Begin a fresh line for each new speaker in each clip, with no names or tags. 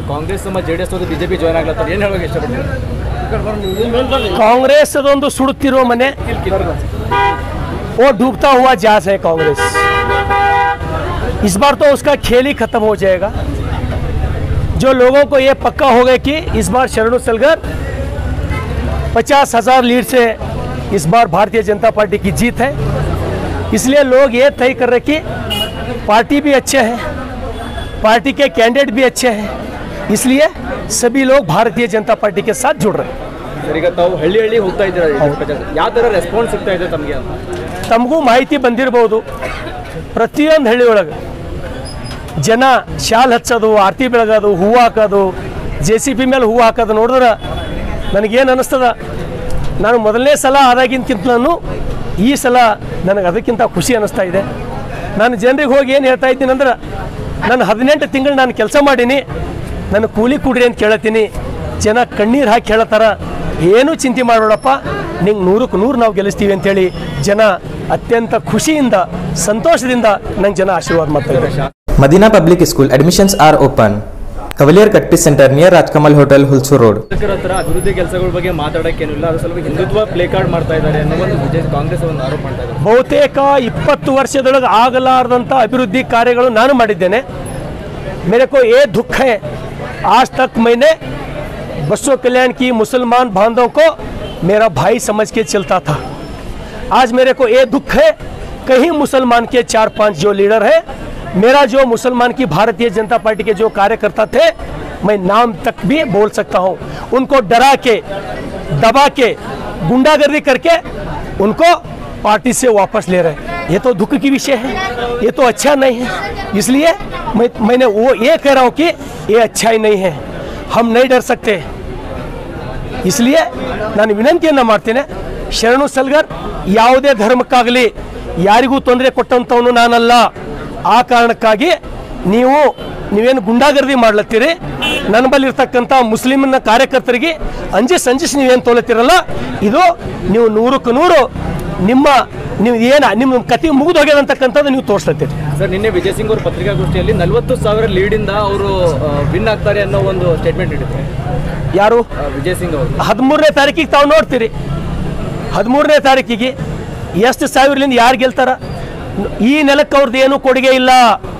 ಕಾಂಗ್ರೆಸ್ ಮತ್ತು J D S ಹೋಗಿ BJP join ಆಗ್ಲತ್ತಾರೆ ಏನು ಹೇಳೋಕೆ ಇಷ್ಟಪಡ್ತೀವಿ
कांग्रेस ಅದೊಂದು ಸುಡುತ್ತಿರುವ ಮನೆ वो डूबता हुआ जहाज है कांग्रेस इस बार तो उसका खेल ही खत्म हो जाएगा जो लोगों को ये पक्का हो गया कि इस बार शरणु सलगर पचास हजार लीड से इस बार भारतीय जनता पार्टी की जीत है इसलिए लोग ये तय कर रहे कि पार्टी भी अच्छे हैं पार्टी के कैंडिडेट भी अच्छे हैं इसलिए सभी लोग भारतीय जनता पार्टी के साथ जुड़ रहे हैं
ಸರ್ ಈಗ ತಾವು ಹಳ್ಳಿ ಹಳ್ಳಿ ಹೋಗ್ತಾ ಇದ್ದೀರಾ ಯಾವ ಥರ ರೆಸ್ಪಾನ್ಸ್ ಸಿಗ್ತಾ ಇದೆ ತಮಗೆ ಅಂತ
ತಮಗೂ ಮಾಹಿತಿ ಬಂದಿರ್ಬೋದು ಪ್ರತಿಯೊಂದು ಹಳ್ಳಿ ಒಳಗೆ ಜನ ಶಾಲ್ ಹಚ್ಚೋದು ಆರತಿ ಬೆಳಗೋದು ಹೂವು ಹಾಕೋದು ಜೆ ಸಿ ಪಿ ಮೇಲೆ ಹೂವು ಹಾಕೋದು ನೋಡಿದ್ರೆ ನನಗೇನು ಅನ್ನಿಸ್ತದ ನಾನು ಮೊದಲನೇ ಸಲ ಆದಾಗಿಂತಲೂ ಈ ಸಲ ನನಗೆ ಅದಕ್ಕಿಂತ ಖುಷಿ ಅನ್ನಿಸ್ತಾ ಇದೆ ನಾನು ಜನರಿಗೆ ಹೋಗಿ ಏನು ಹೇಳ್ತಾ ಇದ್ದೀನಿ ಅಂದ್ರೆ ನಾನು ಹದಿನೆಂಟು ತಿಂಗಳು ನಾನು ಕೆಲಸ ಮಾಡೀನಿ ನಾನು ಕೂಲಿ ಕೊಡ್ರಿ ಅಂತ ಕೇಳತ್ತೀನಿ ಜನ ಕಣ್ಣೀರು ಹಾಕಿ ಹೇಳತ್ತಾರ ಏನೂ ಚಿಂತೆ ಮಾಡಬೇಡಪ್ಪ ನಿಂಗೆ ನೂರಕ್ಕೆ ನೂರು ನಾವು ಗೆಲ್ಲಿಸ್ತೀವಿ ಅಂತೇಳಿ ಜನ ಅತ್ಯಂತ ಖುಷಿಯಿಂದ ಸಂತೋಷದಿಂದ ನಂಗೆ ಜನ ಆಶೀರ್ವಾದ ಮಾಡ್ತಾರೆ
Madina Public School admissions are open. Cavalier Katpi Center near Rajkamal Hotel, Hulsu Road.
ಶಾಸಕರ ಹತ್ರ ಅಭಿವೃದ್ಧಿ ಕೆಲಸಗಳ ಬಗ್ಗೆ ಮಾತಾಡೋಕ್ಕೇನಿಲ್ಲ ಅದ್ರ ಸಲುವಾಗಿ ಹಿಂದುತ್ವ ಪ್ಲೇ ಕಾರ್ಡ್ ಮಾಡ್ತಾ ಇದ್ದಾರೆ ಅನ್ನೋ ಒಂದು ವಿಜಯ್ ಕಾಂಗ್ರೆಸ್ ಒಂದು ಆರೋಪ ಮಾಡ್ತಾ ಇದ್ದಾರೆ
ಬಹುತೇಕ ಇಪ್ಪತ್ತು ವರ್ಷದೊಳಗೆ ಆಗಲಾರದಂಥ ಅಭಿವೃದ್ಧಿ ಕಾರ್ಯಗಳು ನಾನು ಮಾಡಿದ್ದೇನೆ मेरे को ये दुख है आज तक मैंने बसों कल्याण की मुसलमान बांधों को मेरा भाई समझ के चलता था आज मेरे को ये दुख है कहीं मुसलमान के चार पांच जो लीडर हैं मेरा जो मुसलमान की भारतीय जनता पार्टी के जो कार्यकर्ता थे मैं नाम तक भी बोल सकता हूं उनको डरा के दबा के गुंडागर्दी करके उनको पार्टी से वापस ले रहे हैं ये तो दुख की विषय है ये तो अच्छा नहीं है इसलिए मैं मैंने वो ये कह रहा हूँ कि ये अच्छा ही नहीं है हम नहीं डर सकते इसलिए ನಾನು ವಿನಂತಿಯನ್ನು ಮಾಡ್ತೇನೆ ಶರಣು ಸಲ್ಗರ್ ಯಾವುದೇ ಧರ್ಮಕ್ಕಾಗಲಿ ಯಾರಿಗೂ ತೊಂದರೆ ಕೊಟ್ಟಂಥವನು ನಾನಲ್ಲ ಆ ಕಾರಣಕ್ಕಾಗಿ ನೀವು ನೀವೇನು ಗುಂಡಾಗರ್ದಿ ಮಾಡ್ಲತ್ತೀರಿ ನನ್ನ ಬಳಿ ಇರ್ತಕ್ಕಂಥ ಮುಸ್ಲಿಮ್ನ ಕಾರ್ಯಕರ್ತರಿಗೆ ಅಂಜಿಸ್ ಅಂಜಿಸ್ ನೀವೇನು ತೋಲತ್ತೀರಲ್ಲ ಇದು ನೀವು ನೂರಕ್ಕೆ ನೂರು ನಿಮ್ಮ ನೀವು ಏನು ನಿಮ್ಮ ಕತೆ ಮುಗಿದು ಹೋಗ್ಯದಂತಕ್ಕಂಥದ್ದು ನೀವು ತೋರಿಸ್ಲತ್ತೀರಿ
ಸರ್ ನಿನ್ನೆ ವಿಜಯ್ ಸಿಂಗ್ ಅವ್ರ ಪತ್ರಿಕಾಗೋಷ್ಠಿಯಲ್ಲಿ ನಲವತ್ತು ಸಾವಿರ ಲೀಡಿಂದ ಅವರು ವಿನ್ ಆಗ್ತಾರೆ ಅನ್ನೋ ಒಂದು ಸ್ಟೇಟ್ಮೆಂಟ್ ನೀಡಿದ್ರು
ಯಾರು
ಆ, ವಿಜಯ್ ಸಿಂಗ್ ಅವರು
ಹದಿಮೂರನೇ ತಾರೀಕಿಗೆ ತಾವು ನೋಡ್ತೀರಿ ಹದಿಮೂರನೇ ತಾರೀಕಿಗೆ ಎಷ್ಟು ಸಾವಿರಲಿಂದ ಯಾರು ಗೆಲ್ತಾರ ಈ ನೆಲಕ್ಕೆ ಅವ್ರದ್ದು ಏನು ಕೊಡುಗೆ ಇಲ್ಲ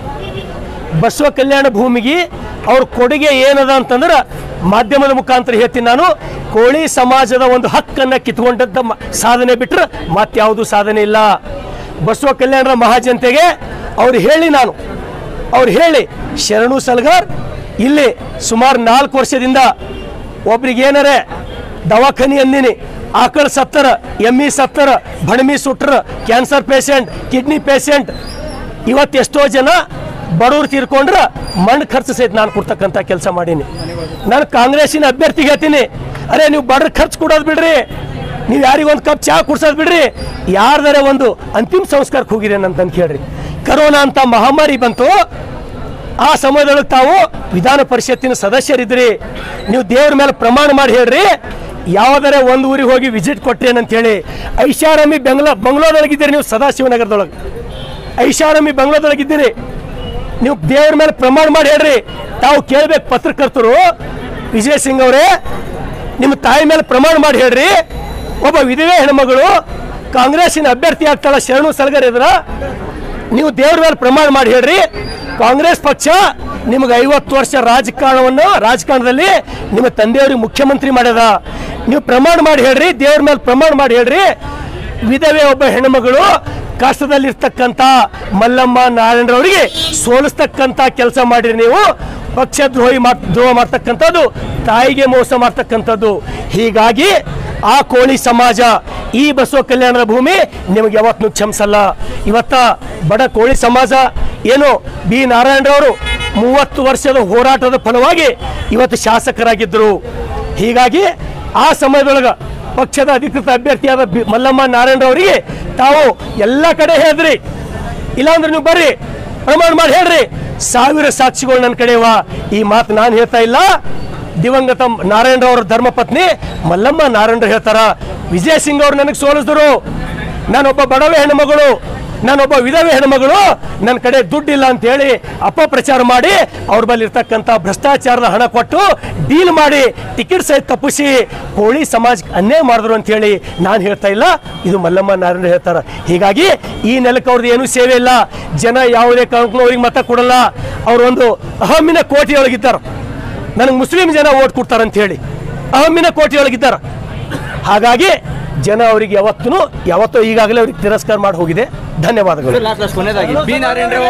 ಬಸವ ಕಲ್ಯಾಣ ಭೂಮಿಗೆ ಅವ್ರ ಕೊಡುಗೆ ಏನದ ಅಂತಂದ್ರೆ ಮಾಧ್ಯಮದ ಮುಖಾಂತರ ಹೇಳ್ತೀನಿ ನಾನು ಕೋಳಿ ಸಮಾಜದ ಒಂದು ಹಕ್ಕನ್ನು ಕಿತ್ಕೊಂಡದ್ದ ಮ- ಸಾಧನೆ ಬಿಟ್ಟರೆ ಮತ್ಯಾವುದು ಸಾಧನೆ ಇಲ್ಲ ಬಸವ ಕಲ್ಯಾಣದ ಮಹಾಜನತೆಗೆ ಅವ್ರು ಹೇಳಿ ನಾನು ಅವ್ರು ಹೇಳಿ ಶರಣು ಸಲ್ಗಾರ್ ಇಲ್ಲಿ ಸುಮಾರು ನಾಲ್ಕು ವರ್ಷದಿಂದ ಒಬ್ರಿಗೆ ಏನರೆ ದವಾಖಾನಿ ಅಂದಿನಿ ಆಕಳ ಸತ್ತರ ಎಮ್ಮಿ ಸತ್ತರ ಭಣಮಿ ಸುಟ್ರ ಕ್ಯಾನ್ಸರ್ ಪೇಷಂಟ್ ಕಿಡ್ನಿ ಪೇಷಂಟ್ ಇವತ್ತು ಎಷ್ಟೋ ಜನ ಬಡವ್ರು ತೀರ್ಕೊಂಡ್ರೆ ಮಣ್ಣು ಖರ್ಚು ಸಹಿತ ನಾನು ಕೊಡ್ತಕ್ಕಂಥ ಕೆಲಸ ಮಾಡೀನಿ ನಾನು ಕಾಂಗ್ರೆಸ್ಸಿನ ಅಭ್ಯರ್ಥಿಗೆ ಹೇಳ್ತೀನಿ ಅರೆ ನೀವು ಬಡ್ರ ಖರ್ಚು ಕೊಡೋದು ಬಿಡ್ರಿ ನೀವು ಯಾರಿಗೊಂದು ಕಪ್ ಚಹಾ ಕುಡ್ಸೋದು ಬಿಡ್ರಿ ಯಾರ್ದಾರೆ ಒಂದು ಅಂತಿಮ ಸಂಸ್ಕಾರಕ್ಕೆ ಹೋಗಿರೇನಂತ ಕೇಳ್ರಿ ಕರೋನಾ ಅಂತ ಮಹಾಮಾರಿ ಬಂತು ಆ ಸಮಯದೊಳಗೆ ತಾವು ವಿಧಾನ ಪರಿಷತ್ತಿನ ಸದಸ್ಯರಿದ್ರಿ ನೀವು ದೇವ್ರ ಮೇಲೆ ಪ್ರಮಾಣ ಮಾಡಿ ಹೇಳ್ರಿ ಯಾವುದರ ಒಂದು ಊರಿಗೆ ಹೋಗಿ ವಿಸಿಟ್ ಕೊಟ್ಟೇನಂತ ಹೇಳಿ ಐಷಾರಾಮಿ ಬೆಂಗ್ಲೋ ಬಂಗ್ಲೋದೊಳಗಿದ್ದೀರಿ ನೀವು ಸದಾಶಿವನಗರದೊಳಗೆ ಐಷಾರಾಮಿ ಬಂಗ್ಲೋದೊಳಗಿದ್ದೀರಿ ನೀವು ದೇವ್ರ ಮೇಲೆ ಪ್ರಮಾಣ ಮಾಡಿ ಹೇಳ್ರಿ ತಾವು ಕೇಳ್ಬೇಕು ಪತ್ರಕರ್ತರು ವಿಜಯ್ ಸಿಂಗ್ ಅವರೇ ನಿಮ್ಮ ತಾಯಿ ಮೇಲೆ ಪ್ರಮಾಣ ಮಾಡಿ ಹೇಳ್ರಿ ಒಬ್ಬ ವಿಧವೆ ಹೆಣ್ಮಗಳು ಕಾಂಗ್ರೆಸ್ಸಿನ ಅಭ್ಯರ್ಥಿ ಆಗ್ತಾಳ ಶರಣು ಸಲಗರ್ ಎದುರ ನೀವು ದೇವ್ರ ಮೇಲೆ ಪ್ರಮಾಣ ಮಾಡಿ ಹೇಳ್ರಿ ಕಾಂಗ್ರೆಸ್ ಪಕ್ಷ ನಿಮಗೆ ಐವತ್ತು ವರ್ಷ ರಾಜಕಾರಣವನ್ನು ರಾಜಕಾರಣದಲ್ಲಿ ನಿಮ್ಮ ತಂದೆಯವ್ರಿಗೆ ಮುಖ್ಯಮಂತ್ರಿ ಮಾಡ್ಯದ ನೀವು ಪ್ರಮಾಣ ಮಾಡಿ ಹೇಳ್ರಿ ದೇವ್ರ ಮೇಲೆ ಪ್ರಮಾಣ ಮಾಡಿ ಹೇಳ್ರಿ ವಿಧವೆ ಒಬ್ಬ ಹೆಣ್ಮಗಳು ಕಷ್ಟದಲ್ಲಿರ್ತಕ್ಕಂಥ ಮಲ್ಲಮ್ಮ ನಾರಾಯಣರವರಿಗೆ ಸೋಲಿಸ್ತಕ್ಕಂಥ ಕೆಲಸ ಮಾಡಿರಿ ನೀವು ಪಕ್ಷ ದ್ರೋಹಿ ಮಾಡ್ ದ್ರೋಹ ಮಾಡ್ತಕ್ಕಂಥದ್ದು ತಾಯಿಗೆ ಮೋಸ ಮಾಡ್ತಕ್ಕಂಥದ್ದು ಹೀಗಾಗಿ ಆ ಕೋಳಿ ಸಮಾಜ ಈ ಬಸವ ಕಲ್ಯಾಣದ ಭೂಮಿ ನಿಮಗೆ ಯಾವತ್ತೂ ಕ್ಷಮಿಸಲ್ಲ ಇವತ್ತ ಬಡ ಕೋಳಿ ಸಮಾಜ ಏನು ಬಿ ನಾರಾಯಣರವರು ಮೂವತ್ತು ವರ್ಷದ ಹೋರಾಟದ ಫಲವಾಗಿ ಇವತ್ತು ಶಾಸಕರಾಗಿದ್ದರು ಹೀಗಾಗಿ ಆ ಸಮಯದೊಳಗ ಪಕ್ಷದ ಅಧಿಕೃತ ಅಭ್ಯರ್ಥಿಯಾದ ಬಿ ಮಲ್ಲಮ್ಮ ನಾರಾಯಣರವರಿಗೆ ತಾವು ಎಲ್ಲ ಕಡೆ ಹೇಳಿದ್ರಿ ಇಲ್ಲಾಂದ್ರೆ ನೀವು ಬರ್ರಿ ಪ್ರಮಾಣ ಮಾಡಿ ಹೇಳ್ರಿ ಸಾವಿರ ಸಾಕ್ಷಿಗಳು ನನ್ನ ಕಡೆ ಇವ ಈ ಮಾತು ನಾನು ಹೇಳ್ತಾ ಇಲ್ಲ ದಿವಂಗತ ನಾರಾಯಣರವರ ಧರ್ಮಪತ್ನಿ ಮಲ್ಲಮ್ಮ ನಾರಾಯಣರು ಹೇಳ್ತಾರ ವಿಜಯ್ ಸಿಂಗ್ ಅವ್ರು ನನಗೆ ಸೋಲಿಸಿದ್ರು ನಾನೊಬ್ಬ ಬಡವ ಹೆಣ್ಣುಮಗಳು ನಾನೊಬ್ಬ ವಿಧವೆ ಹೆಣ್ಮಗಳು ನನ್ನ ಕಡೆ ದುಡ್ಡಿಲ್ಲ ಅಂತ ಹೇಳಿ ಅಪಪ್ರಚಾರ ಮಾಡಿ ಅವ್ರ ಬಳಿ ಇರ್ತಕ್ಕಂಥ ಭ್ರಷ್ಟಾಚಾರದ ಹಣ ಕೊಟ್ಟು ಡೀಲ್ ಮಾಡಿ ಟಿಕೆಟ್ ಸಹಿತ ತಪ್ಪಿಸಿ ಕೋಳಿ ಸಮಾಜಕ್ಕೆ ಅನ್ಯಾಯ ಮಾಡಿದ್ರು ಅಂತ ಹೇಳಿ ನಾನು ಹೇಳ್ತಾ ಇಲ್ಲ ಇದು ಮಲ್ಲಮ್ಮ ನಾರಾಯಣ ಹೇಳ್ತಾರ ಹೀಗಾಗಿ ಈ ನೆಲಕ್ಕೆ ಅವ್ರದ್ದು ಏನೂ ಸೇವೆ ಇಲ್ಲ ಜನ ಯಾವುದೇ ಕಾರಣಕ್ಕೂ ಅವ್ರಿಗೆ ಮತ ಕೊಡಲ್ಲ ಅವರೊಂದು ಅಹಮ್ಮಿನ ಕೋಟೆಯೊಳಗಿದ್ದಾರೆ ನನಗೆ ಮುಸ್ಲಿಂ ಜನ ಓಟ್ ಕೊಡ್ತಾರಂತ ಹೇಳಿ ಅಹಮ್ಮಿನ ಕೋಟೆಯೊಳಗಿದ್ದಾರ ಹಾಗಾಗಿ ಜನ ಅವರಿಗೆ ಯಾವತ್ತೂ ಯಾವತ್ತೋ ಈಗಾಗಲೇ ಅವ್ರಿಗೆ ತಿರಸ್ಕಾರ ಮಾಡಿ ಹೋಗಿದೆ ಧನ್ಯವಾದಗಳು
ಲಾಸ್ಟ್ ಲಾಸ್ಟ್ ಕೊನೆಯದಾಗಿ ಬಿ ನಾರಾಯಣರಾವ್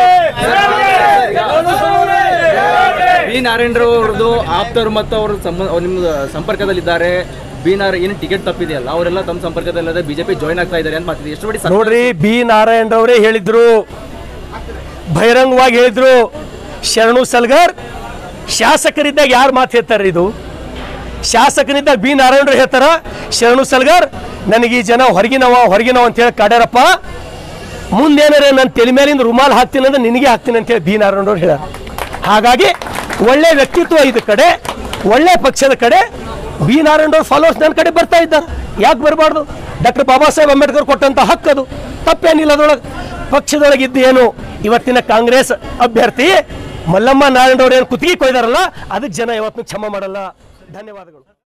ಬಿ ನಾರಾಯಣರಾವ್ ಅವ್ರದ್ದು ಆಪ್ತರು ಮತ್ತು ಅವ್ರ ಸಂಬ- ಅವ್ರು ನಿಮ್ಮ ಸಂಪರ್ಕದಲ್ಲಿದ್ದಾರೆ ಬಿ ನಾರ ಏನು ಟಿಕೆಟ್ ತಪ್ಪಿದೆಯಲ್ಲ ಅವರೆಲ್ಲ ತಮ್ಮ ಸಂಪರ್ಕದಲ್ಲದೆ ಬಿಜೆಪಿ ಜಾಯ್ನ್ ಆಗ್ತಾ ಇದ್ದಾರೆ ಅಂತ ಮಾತಿದೆ ಎಷ್ಟು ಬಡಿ ಸತ್ಯ?
ನೋಡ್ರಿ ಬಿ ನಾರಾಯಣರವರೇ ಹೇಳಿದ್ರು ಬಹಿರಂಗವಾಗಿ ಹೇಳಿದ್ರು ಶರಣು ಸಲ್ಗರ್ ಶಾಸಕರಿದ್ದಾಗ ಯಾರು ಮಾತು ಹೇಳ್ತಾರೆ ಇದು ಶಾಸಕನಿದ್ದಾಗ ಬಿ ನಾರಾಯಣರು ಹೇಳ್ತಾರ ಶರಣು ಸಲ್ಗರ್ ನನಗೆ ಈ ಜನ ಹೊರಗಿನವ ಹೊರಗಿನವ ಅಂತ ಹೇಳಿ ಕಾಡ್ಯಾರಪ್ಪ ಮುಂದೇನಾರೆ ನನ್ನ ತಲೆ ಮೇಲಿಂದ ರುಮಾಲ್ ಹಾಕ್ತೀನಿ ಅಂದ್ರೆ ನಿನಗೆ ಹಾಕ್ತೀನಿ ಅಂತೇಳಿ ಬಿ ನಾರಾಯಣವ್ರು ಹೇಳ್ಯಾರ ಹಾಗಾಗಿ ಒಳ್ಳೆ ವ್ಯಕ್ತಿತ್ವ ಇದು ಕಡೆ ಒಳ್ಳೆ ಪಕ್ಷದ ಕಡೆ ಬಿ ನಾರಾಯಣವ್ರ ಫಾಲೋವರ್ಸ್ ನನ್ನ ಕಡೆ ಬರ್ತಾ ಇದ್ದಾರೆ ಯಾಕೆ ಬರಬಾರ್ದು ಡಾಕ್ಟರ್ ಬಾಬಾ ಸಾಹೇಬ್ ಅಂಬೇಡ್ಕರ್ ಕೊಟ್ಟಂತ ಹಕ್ಕದು ತಪ್ಪೇನಿಲ್ಲ ಅದ್ರೊಳಗೆ ಪಕ್ಷದೊಳಗಿದ್ದು ಏನು ಇವತ್ತಿನ ಕಾಂಗ್ರೆಸ್ ಅಭ್ಯರ್ಥಿ ಮಲ್ಲಮ್ಮ ನಾರಾಯಣವ್ರು ಏನು ಕುತ್ತಿಗೆ ಕೊಯ್ದಾರಲ್ಲ ಅದಕ್ಕೆ ಜನ ಯಾವತ್ತೂ ಕ್ಷಮ ಮಾಡಲ್ಲ ಧನ್ಯವಾದಗಳು